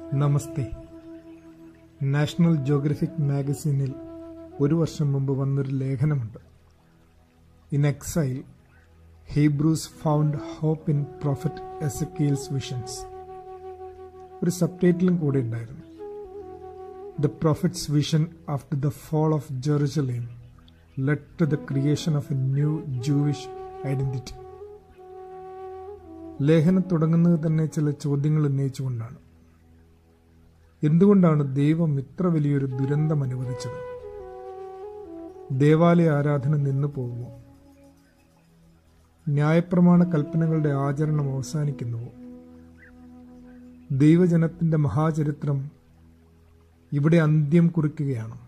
നമസ്തേ national geographic മാഗസീനിൽ ഒരു വർഷം മുമ്പ് വന്നൊരു ലേഖനമുണ്ട് in exile Hebrews found hope in prophet Ezekiel's visions ഒരു സബ് ടൈറ്റിലും കൂടെ ഉണ്ടായിരുന്നു the prophet's vision after the fall of Jerusalem led to the creation of a new Jewish identity ലേഖനം തുടങ്ങുന്നത് തന്നെ ചില ചോദ്യങ്ങൾ ഉന്നയിച്ചുകൊണ്ടാണ് എന്തുകൊണ്ടാണ് ദൈവം ഇത്ര വലിയൊരു ദുരന്തം അനുവദിച്ചത് ദേവാലയ ആരാധന നിന്നു പോകുമോ ന്യായപ്രമാണ കൽപ്പനകളുടെ ആചരണം അവസാനിക്കുന്നുവോ ദൈവജനത്തിന്റെ മഹാചരിത്രം ഇവിടെ അന്ത്യം കുറിക്കുകയാണ്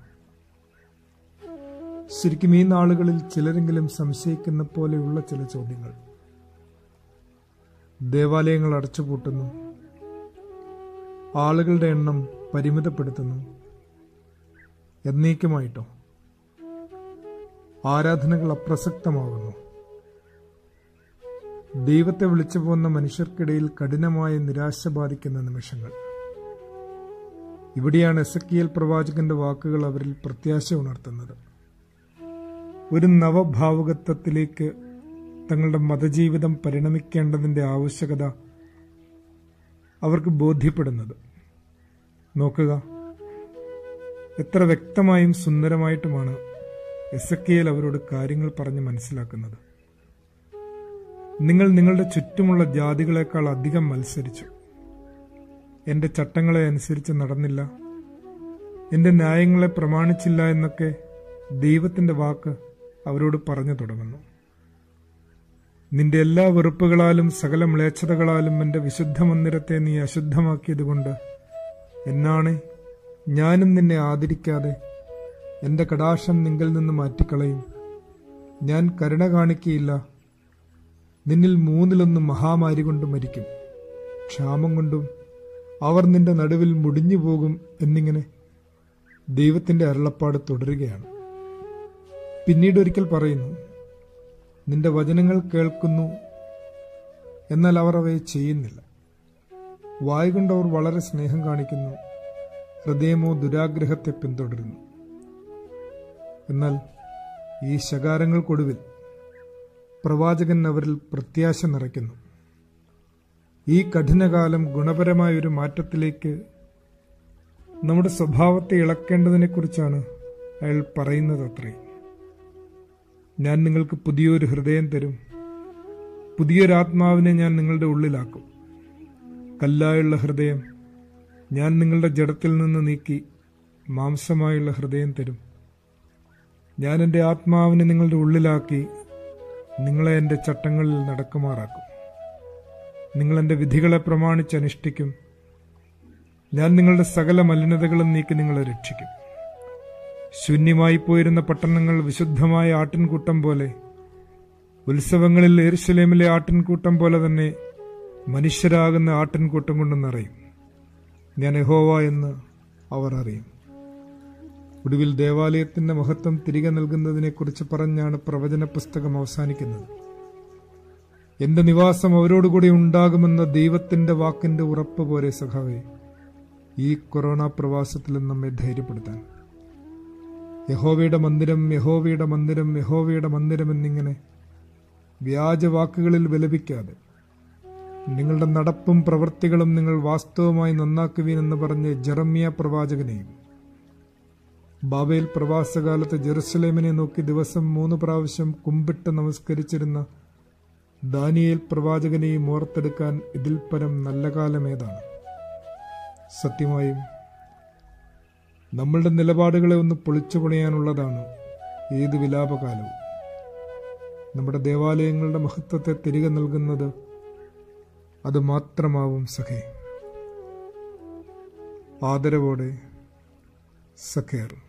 ശരിക്കും ഈ നാളുകളിൽ ചിലരെങ്കിലും സംശയിക്കുന്ന പോലെയുള്ള ചില ചോദ്യങ്ങൾ ദേവാലയങ്ങൾ അടച്ചുപൂട്ടുന്നു ആളുകളുടെ എണ്ണം പരിമിതപ്പെടുത്തുന്നു എന്നേക്കുമായിട്ടോ ആരാധനകൾ അപ്രസക്തമാകുന്നു ദൈവത്തെ വിളിച്ചു പോകുന്ന മനുഷ്യർക്കിടയിൽ കഠിനമായ നിരാശ ബാധിക്കുന്ന നിമിഷങ്ങൾ ഇവിടെയാണ് എസക്കിയൽ പ്രവാചകന്റെ വാക്കുകൾ അവരിൽ പ്രത്യാശ ഉണർത്തുന്നത് ഒരു നവഭാവുകത്വത്തിലേക്ക് തങ്ങളുടെ മതജീവിതം പരിണമിക്കേണ്ടതിന്റെ ആവശ്യകത അവർക്ക് ബോധ്യപ്പെടുന്നത് നോക്കുക എത്ര വ്യക്തമായും സുന്ദരമായിട്ടുമാണ് എസക്കിയൽ അവരോട് കാര്യങ്ങൾ പറഞ്ഞ് മനസ്സിലാക്കുന്നത് നിങ്ങൾ നിങ്ങളുടെ ചുറ്റുമുള്ള ജാതികളെക്കാൾ അധികം മത്സരിച്ചു എന്റെ ചട്ടങ്ങളെ അനുസരിച്ച് നടന്നില്ല എന്റെ ന്യായങ്ങളെ പ്രമാണിച്ചില്ല എന്നൊക്കെ ദൈവത്തിന്റെ വാക്ക് അവരോട് പറഞ്ഞു തുടങ്ങുന്നു നിന്റെ എല്ലാ വെറുപ്പുകളാലും സകല മ്ലേച്ഛതകളാലും എന്റെ വിശുദ്ധ മന്ദിരത്തെ നീ അശുദ്ധമാക്കിയതുകൊണ്ട് എന്നാണ് ഞാനും നിന്നെ ആദരിക്കാതെ എന്റെ കടാശം നിങ്കിൽ നിന്ന് മാറ്റിക്കളയും ഞാൻ കരുണ കാണിക്കയില്ല നിന്നിൽ മൂന്നിലൊന്ന് മഹാമാരി കൊണ്ട് മരിക്കും ക്ഷാമം കൊണ്ടും അവർ നിന്റെ നടുവിൽ മുടിഞ്ഞു പോകും എന്നിങ്ങനെ ദൈവത്തിന്റെ അരുളപ്പാട് തുടരുകയാണ് പിന്നീട് ഒരിക്കൽ പറയുന്നു നിന്റെ വചനങ്ങൾ കേൾക്കുന്നു എന്നാൽ അവർ അവയെ ചെയ്യുന്നില്ല വായ് കൊണ്ട് അവർ വളരെ സ്നേഹം കാണിക്കുന്നു ഹൃദയമോ ദുരാഗ്രഹത്തെ പിന്തുടരുന്നു എന്നാൽ ഈ ശകാരങ്ങൾക്കൊടുവിൽ പ്രവാചകൻ അവരിൽ പ്രത്യാശ നിറയ്ക്കുന്നു ഈ കഠിനകാലം ഗുണപരമായ ഒരു മാറ്റത്തിലേക്ക് നമ്മുടെ സ്വഭാവത്തെ ഇളക്കേണ്ടതിനെക്കുറിച്ചാണ് അയാൾ പറയുന്നത് അത്രയും ഞാൻ നിങ്ങൾക്ക് പുതിയൊരു ഹൃദയം തരും പുതിയൊരാത്മാവിനെ ഞാൻ നിങ്ങളുടെ ഉള്ളിലാക്കും കല്ലായുള്ള ഹൃദയം ഞാൻ നിങ്ങളുടെ ജഡത്തിൽ നിന്ന് നീക്കി മാംസമായുള്ള ഹൃദയം തരും ഞാൻ എൻ്റെ ആത്മാവിനെ നിങ്ങളുടെ ഉള്ളിലാക്കി നിങ്ങളെ എൻ്റെ ചട്ടങ്ങളിൽ നടക്കുമാറാക്കും നിങ്ങൾ എൻ്റെ വിധികളെ പ്രമാണിച്ച് അനുഷ്ഠിക്കും ഞാൻ നിങ്ങളുടെ സകല മലിനതകളും നീക്കി നിങ്ങളെ രക്ഷിക്കും ശൂന്യമായി പോയിരുന്ന പട്ടണങ്ങൾ വിശുദ്ധമായ ആട്ടിൻകൂട്ടം പോലെ ഉത്സവങ്ങളിൽ എരുസലേമിലെ ആട്ടിൻകൂട്ടം പോലെ തന്നെ മനുഷ്യരാകുന്ന ആട്ടിൻകൂട്ടം കൊണ്ട് നിറയും ഞാൻ യഹോവ എന്ന് അവർ അറിയും ഒടുവിൽ ദേവാലയത്തിന്റെ മഹത്വം തിരികെ നൽകുന്നതിനെക്കുറിച്ച് പറഞ്ഞാണ് പ്രവചന പുസ്തകം അവസാനിക്കുന്നത് എന്റെ നിവാസം അവരോടുകൂടി ഉണ്ടാകുമെന്ന ദൈവത്തിന്റെ വാക്കിന്റെ ഉറപ്പ് പോലെ സഖാവേ ഈ കൊറോണ പ്രവാസത്തിൽ നമ്മെ ധൈര്യപ്പെടുത്താൻ യഹോവയുടെ മന്ദിരം യഹോവയുടെ മന്ദിരം യഹോവയുടെ മന്ദിരം എന്നിങ്ങനെ വ്യാജവാക്കുകളിൽ വിലപിക്കാതെ നിങ്ങളുടെ നടപ്പും പ്രവൃത്തികളും നിങ്ങൾ വാസ്തവമായി നന്നാക്കുവീൻ എന്ന് പറഞ്ഞ് ജെറമ്യ പ്രവാചകനെയും ബാബേൽ പ്രവാസകാലത്ത് ജെറുസലേമിനെ നോക്കി ദിവസം മൂന്ന് പ്രാവശ്യം കുമ്പിട്ട് നമസ്കരിച്ചിരുന്ന ദാനിയേൽ പ്രവാചകനെയും ഓർത്തെടുക്കാൻ ഇതിൽ പരം നല്ല കാലം ഏതാണ് സത്യമായും നമ്മളുടെ നിലപാടുകളെ ഒന്ന് പൊളിച്ചു പണിയാനുള്ളതാണ് ഏത് വിലാപകാലവും നമ്മുടെ ദേവാലയങ്ങളുടെ മഹത്വത്തെ തിരികെ നൽകുന്നത് അത് മാത്രമാവും സഖേ ആദരവോടെ സഖേർ